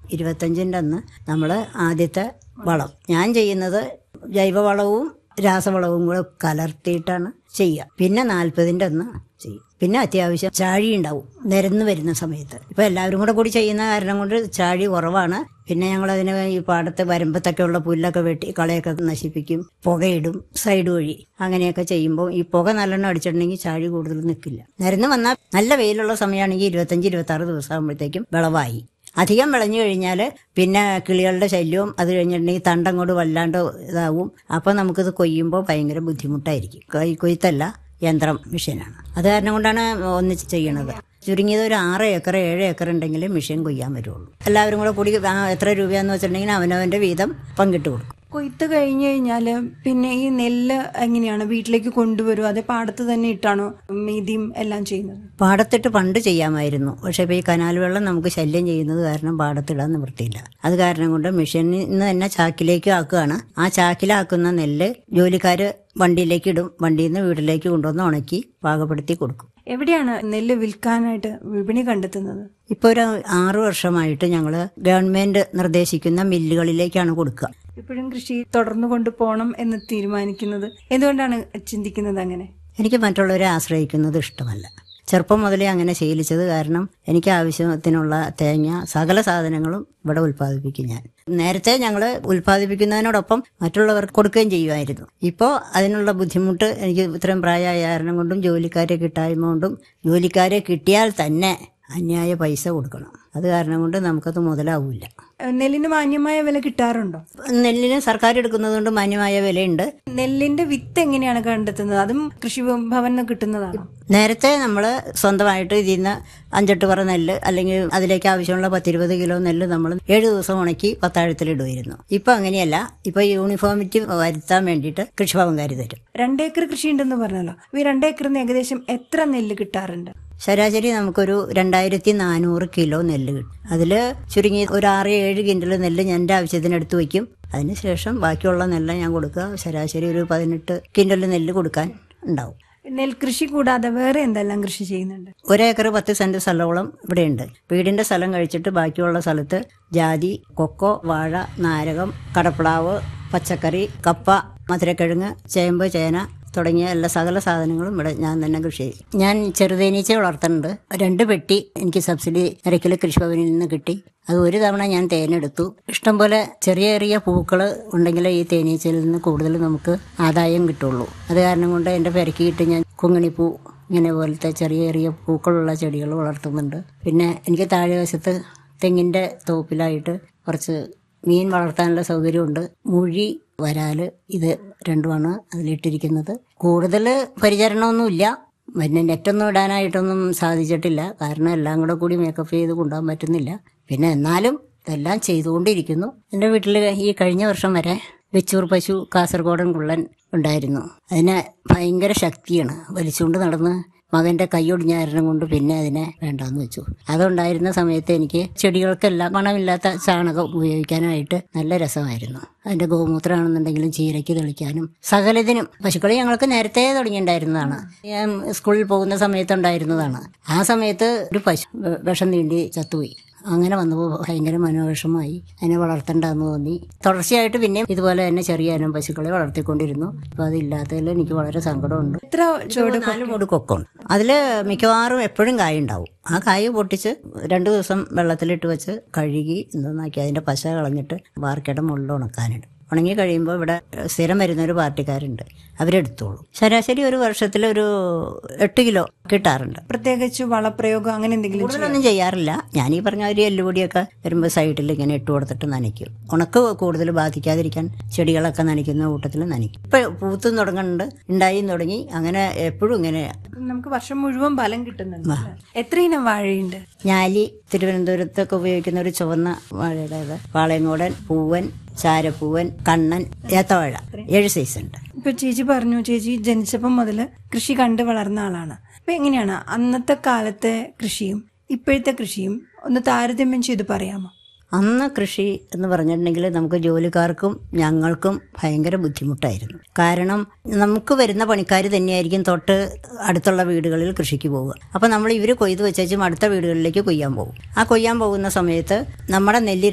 ഇരുപത്തഞ്ചിൻ്റെ അന്ന് നമ്മൾ ആദ്യത്തെ വളം ഞാൻ ചെയ്യുന്നത് ജൈവവളവും രാസവളവും കൂടെ കലർത്തിയിട്ടാണ് ചെയ്യുക പിന്നെ നാൽപ്പതിൻ്റെ അന്ന് ചെയ്യും പിന്നെ അത്യാവശ്യം ചാഴി ഉണ്ടാവും നിരന്ന് വരുന്ന സമയത്ത് ഇപ്പൊ എല്ലാവരും കൂടെ കൂടി ചെയ്യുന്ന കാരണം കൊണ്ട് ചാഴി കുറവാണ് പിന്നെ ഞങ്ങൾ അതിന് ഈ പാടത്ത് വരമ്പത്തൊക്കെ ഉള്ള പുല്ലൊക്കെ വെട്ടി കളയൊക്കെ നശിപ്പിക്കും പുകയിടും സൈഡ് വഴി അങ്ങനെയൊക്കെ ചെയ്യുമ്പോൾ ഈ പുക നല്ലോണം അടിച്ചിട്ടുണ്ടെങ്കിൽ ചാഴി കൂടുതൽ നിൽക്കില്ല നിരന്ന് വന്നാൽ നല്ല വെയിലുള്ള സമയമാണെങ്കിൽ ഇരുപത്തഞ്ച് ഇരുപത്തി ആറ് ദിവസം ആകുമ്പോഴത്തേക്കും വിളവായി അധികം വിളഞ്ഞു കഴിഞ്ഞാൽ പിന്നെ കിളികളുടെ ശല്യവും അത് കഴിഞ്ഞിട്ടുണ്ടെങ്കിൽ തണ്ടങ്ങോട്ട് വല്ലാണ്ട് ഇതാവും അപ്പം നമുക്കിത് കൊയ്യുമ്പോൾ ഭയങ്കര ബുദ്ധിമുട്ടായിരിക്കും കൈ കൊയ്ത്തല്ല യന്ത്രം മെഷീനാണ് അത് കാരണം കൊണ്ടാണ് ഒന്നിച്ച് ചെയ്യണത് ചുരുങ്ങിയത് ഒരു ആറ് ഏക്കർ ഏഴ് ഏക്കർ ഉണ്ടെങ്കിൽ മെഷീൻ കൊയ്യാൻ വരുള്ളൂ എല്ലാവരും കൂടെ കൂടി ആ, എത്ര രൂപയാന്ന് വെച്ചിട്ടുണ്ടെങ്കിൽ അവനവൻ്റെ വീതം പങ്കിട്ട് കൊടുക്കും കൊയ്ത്ത് കഴിഞ്ഞ് കഴിഞ്ഞാല് പിന്നെ ഈ നെല്ല് എങ്ങനെയാണ് വീട്ടിലേക്ക് കൊണ്ടുവരും അതേ പാടത്ത് തന്നെ ഇട്ടാണോ മീതിയും എല്ലാം ചെയ്യുന്നത് പാടത്തിട്ട് പണ്ട് ചെയ്യാമായിരുന്നു പക്ഷെ ഇപ്പോൾ ഈ കനാൽ വെള്ളം നമുക്ക് ശല്യം ചെയ്യുന്നത് കാരണം പാടത്തിടാൻ നിവൃത്തിയില്ല അത് കാരണം കൊണ്ട് മെഷീനിൽ നിന്ന് തന്നെ ചാക്കിലേക്ക് ആക്കുകയാണ് ആ ചാക്കിലാക്കുന്ന നെല്ല് ജോലിക്കാര് വണ്ടിയിലേക്ക് ഇടും വണ്ടിയിൽ നിന്ന് വീട്ടിലേക്ക് കൊണ്ടുവന്ന് ഉണക്കി പാകപ്പെടുത്തി കൊടുക്കും എവിടെയാണ് നെല്ല് വിൽക്കാനായിട്ട് വിപണി കണ്ടെത്തുന്നത് ഇപ്പോൾ ഒരു ആറു വർഷമായിട്ട് ഞങ്ങൾ ഗവൺമെന്റ് നിർദ്ദേശിക്കുന്ന മില്ലുകളിലേക്കാണ് കൊടുക്കുക ഇപ്പോഴും കൃഷി തുടർന്നു കൊണ്ടുപോകണം എന്ന് തീരുമാനിക്കുന്നത് എന്തുകൊണ്ടാണ് ചിന്തിക്കുന്നത് അങ്ങനെ എനിക്ക് മറ്റുള്ളവരെ ആശ്രയിക്കുന്നത് ഇഷ്ടമല്ല ചെറുപ്പം മുതലേ അങ്ങനെ ശീലിച്ചത് കാരണം എനിക്ക് ആവശ്യത്തിനുള്ള തേങ്ങ സകല സാധനങ്ങളും ഇവിടെ ഉൽപ്പാദിപ്പിക്കും ഞാൻ നേരത്തെ ഞങ്ങൾ ഉൽപ്പാദിപ്പിക്കുന്നതിനോടൊപ്പം മറ്റുള്ളവർക്ക് കൊടുക്കുകയും ചെയ്യുമായിരുന്നു ഇപ്പോൾ അതിനുള്ള ബുദ്ധിമുട്ട് എനിക്ക് ഇത്രയും പ്രായമായ കാരണം കൊണ്ടും ജോലിക്കാരെ കിട്ടായ്മ കൊണ്ടും ജോലിക്കാരെ കിട്ടിയാൽ തന്നെ അന്യായ പൈസ കൊടുക്കണം അത് കാരണം കൊണ്ട് നമുക്കത് മുതലാവില്ല ഏഹ് നെല്ലിന് മാന്യമായ വില കിട്ടാറുണ്ടോ നെല്ലിന് സർക്കാർ എടുക്കുന്നത് കൊണ്ട് മാന്യമായ വിലയുണ്ട് നെല്ലിന്റെ വിത്ത് എങ്ങനെയാണ് കണ്ടെത്തുന്നത് അതും കൃഷി ഭവനിൽ നിന്ന് കിട്ടുന്നതാണോ നേരത്തെ നമ്മൾ സ്വന്തമായിട്ട് ഇതിൽ നിന്ന് അഞ്ചെട്ട് പറ നെല്ല് അല്ലെങ്കിൽ അതിലേക്ക് ആവശ്യമുള്ള പത്തിരുപത് കിലോ നെല്ല് നമ്മൾ ഏഴ് ദിവസം ഉണക്കി പത്താഴത്തിലിടുമായിരുന്നു ഇപ്പൊ അങ്ങനെയല്ല ഇപ്പൊ യൂണിഫോമിറ്റി വരുത്താൻ വേണ്ടിയിട്ട് കൃഷിഭവൻകാർ തരും രണ്ടേക്കർ കൃഷി ഉണ്ടെന്ന് പറഞ്ഞല്ലോ ഈ രണ്ടേക്കറിൽ നിന്ന് ഏകദേശം എത്ര നെല്ല് കിട്ടാറുണ്ട് ശരാശരി നമുക്കൊരു രണ്ടായിരത്തി നാനൂറ് കിലോ നെല്ല് കിട്ടും അതിൽ ചുരുങ്ങി ഒരു ആറ് ഏഴ് കിൻഡൽ നെല്ല് ഞാൻ എൻ്റെ ആവശ്യത്തിന് എടുത്തു വയ്ക്കും അതിനുശേഷം ബാക്കിയുള്ള നെല്ല് ഞാൻ കൊടുക്കുക ശരാശരി ഒരു പതിനെട്ട് കിൻഡൽ നെല്ല് കൊടുക്കാൻ ഉണ്ടാവും നെൽകൃഷി കൂടാതെ വേറെ എന്തെല്ലാം കൃഷി ചെയ്യുന്നുണ്ട് ഒരേക്കർ പത്ത് സെന്റ് സ്ഥലത്തോളം ഇവിടെയുണ്ട് വീടിന്റെ സ്ഥലം കഴിച്ചിട്ട് ബാക്കിയുള്ള സ്ഥലത്ത് ജാതി കൊക്കോ വാഴ നാരകം കടപ്ലാവ് പച്ചക്കറി കപ്പ മധുരക്കിഴങ്ങ് ചേമ്പ് ചേന തുടങ്ങിയ എല്ലാ സകല സാധനങ്ങളും ഇവിടെ ഞാൻ തന്നെ കൃഷി ചെയ്യും ഞാൻ ചെറുതേനീച്ച വളർത്തുന്നുണ്ട് രണ്ട് പെട്ടി എനിക്ക് സബ്സിഡി നിരക്കിൽ കൃഷിഭവനിൽ നിന്ന് കിട്ടി അത് ഒരു തവണ ഞാൻ തേനെടുത്തു ഇഷ്ടംപോലെ ചെറിയ ചെറിയ പൂക്കൾ ഉണ്ടെങ്കിലേ ഈ തേനീച്ചയിൽ നിന്ന് കൂടുതൽ നമുക്ക് ആദായം കിട്ടുള്ളൂ അത് കാരണം കൊണ്ട് എൻ്റെ പെരക്കിയിട്ട് ഞാൻ കുങ്ങിണിപ്പൂ ഇങ്ങനെ പോലത്തെ ചെറിയ ചെറിയ പൂക്കളുള്ള ചെടികൾ വളർത്തുന്നുണ്ട് പിന്നെ എനിക്ക് താഴെ വശത്ത് തെങ്ങിൻ്റെ തോപ്പിലായിട്ട് കുറച്ച് മീൻ വളർത്താനുള്ള സൗകര്യമുണ്ട് മുഴി വരാല് ഇത് രണ്ടുമാണ് അതിലിട്ടിരിക്കുന്നത് കൂടുതൽ പരിചരണമൊന്നുമില്ല പിന്നെ നെറ്റൊന്നും ഇടാനായിട്ടൊന്നും സാധിച്ചിട്ടില്ല കാരണം എല്ലാം കൂടെ കൂടി മേക്കപ്പ് ചെയ്ത് കൊണ്ടുപോകാൻ പറ്റുന്നില്ല പിന്നെ എന്നാലും ഇതെല്ലാം ചെയ്തുകൊണ്ടിരിക്കുന്നു എൻ്റെ വീട്ടിൽ ഈ കഴിഞ്ഞ വർഷം വരെ വെച്ചൂർ പശു കാസർഗോഡൻ കുള്ളൻ ഉണ്ടായിരുന്നു അതിന് ഭയങ്കര ശക്തിയാണ് വലിച്ചുകൊണ്ട് നടന്ന് മകന്റെ കൈയൊടിഞ്ഞ കാരണം കൊണ്ട് പിന്നെ അതിനെ വേണ്ടാന്ന് വെച്ചു അതുണ്ടായിരുന്ന സമയത്ത് എനിക്ക് ചെടികൾക്കെല്ലാം മണമില്ലാത്ത ചാണകം ഉപയോഗിക്കാനായിട്ട് നല്ല രസമായിരുന്നു അതിന്റെ ഗോമൂത്രമാണെന്നുണ്ടെങ്കിലും ചീരയ്ക്ക് തെളിക്കാനും സകലതിനും പശുക്കളി ഞങ്ങൾക്ക് നേരത്തെ തുടങ്ങിയിട്ടുണ്ടായിരുന്നതാണ് ഞാൻ സ്കൂളിൽ പോകുന്ന സമയത്ത് ഉണ്ടായിരുന്നതാണ് ആ സമയത്ത് ഒരു പശു വെ- വിഷം നീണ്ടി ചത്തുപോയി അങ്ങനെ വന്നപ്പോൾ ഭയങ്കര മനോവിഷമായി അതിനെ വളർത്തണ്ടെന്ന് തോന്നി തുടർച്ചയായിട്ട് പിന്നെയും ഇതുപോലെ തന്നെ ചെറിയ ഇനം പശുക്കളെ വളർത്തിക്കൊണ്ടിരുന്നു അപ്പൊ അതില്ലാത്തതിൽ എനിക്ക് വളരെ സങ്കടമുണ്ട് എത്ര ചുവട് നാല് മൂട് കൊക്കുണ്ട് അതില് മിക്കവാറും എപ്പോഴും കായ ഉണ്ടാവും ആ കായ പൊട്ടിച്ച് രണ്ടു ദിവസം വെള്ളത്തിലിട്ട് വെച്ച് കഴുകി എന്താക്കി അതിന്റെ പശ കളഞ്ഞിട്ട് വാർക്കയുടെ മുകളിൽ ഉണക്കാനിടും ഉണങ്ങി കഴിയുമ്പോൾ ഇവിടെ സ്ഥിരം വരുന്ന ഒരു പാർട്ടിക്കാരുണ്ട് അവരെടുത്തോളൂ ശരാശരി ഒരു വർഷത്തിൽ ഒരു എട്ട് കിലോ കിട്ടാറുണ്ട് പ്രത്യേകിച്ച് വളപ്രയോഗം അങ്ങനെ എന്തെങ്കിലും കൂടുതലൊന്നും ചെയ്യാറില്ല ഞാൻ ഈ പറഞ്ഞ ഒരു എല്ലുപൊടിയൊക്കെ വരുമ്പോൾ സൈഡിൽ ഇങ്ങനെ ഇട്ട് കൊടുത്തിട്ട് നനയ്ക്കും ഉണക്ക് കൂടുതൽ ബാധിക്കാതിരിക്കാൻ ചെടികളൊക്കെ നനയ്ക്കുന്ന കൂട്ടത്തിൽ നനയ്ക്കും ഇപ്പൊ പൂത്തും തുടങ്ങുന്നുണ്ട് ഉണ്ടായും തുടങ്ങി അങ്ങനെ എപ്പോഴും ഇങ്ങനെ നമുക്ക് വർഷം മുഴുവൻ ഫലം കിട്ടുന്നുണ്ട് അല്ലേ? എത്ര ഇനം വാഴയുണ്ട് ഞാലി തിരുവനന്തപുരത്തൊക്കെ ഉപയോഗിക്കുന്ന ഒരു ചുവന്ന വാഴയുടേത് പാളയങ്കോടൻ പൂവൻ ചാരപ്പൂവൻ കണ്ണൻ ഏത്തവാഴ ഏഴ് സൈസ് ഉണ്ട് ഇപ്പൊ ചേച്ചി പറഞ്ഞു ചേച്ചി ജനിച്ചപ്പം മുതൽ കൃഷി കണ്ട് വളർന്ന ആളാണ് അപ്പൊ എങ്ങനെയാണ് അന്നത്തെ കാലത്തെ കൃഷിയും ഇപ്പോഴത്തെ കൃഷിയും ഒന്ന് താരതമ്യം ചെയ്ത് പറയാമോ അന്ന് കൃഷി എന്ന് പറഞ്ഞിട്ടുണ്ടെങ്കിൽ നമുക്ക് ജോലിക്കാർക്കും ഞങ്ങൾക്കും ഭയങ്കര ബുദ്ധിമുട്ടായിരുന്നു കാരണം നമുക്ക് വരുന്ന പണിക്കാർ തന്നെയായിരിക്കും തൊട്ട് അടുത്തുള്ള വീടുകളിൽ കൃഷിക്ക് പോവുക അപ്പം നമ്മൾ ഇവർ കൊയ്ത് വെച്ചും അടുത്ത വീടുകളിലേക്ക് കൊയ്യാൻ പോകും ആ കൊയ്യാൻ പോകുന്ന സമയത്ത് നമ്മുടെ നെല്ല്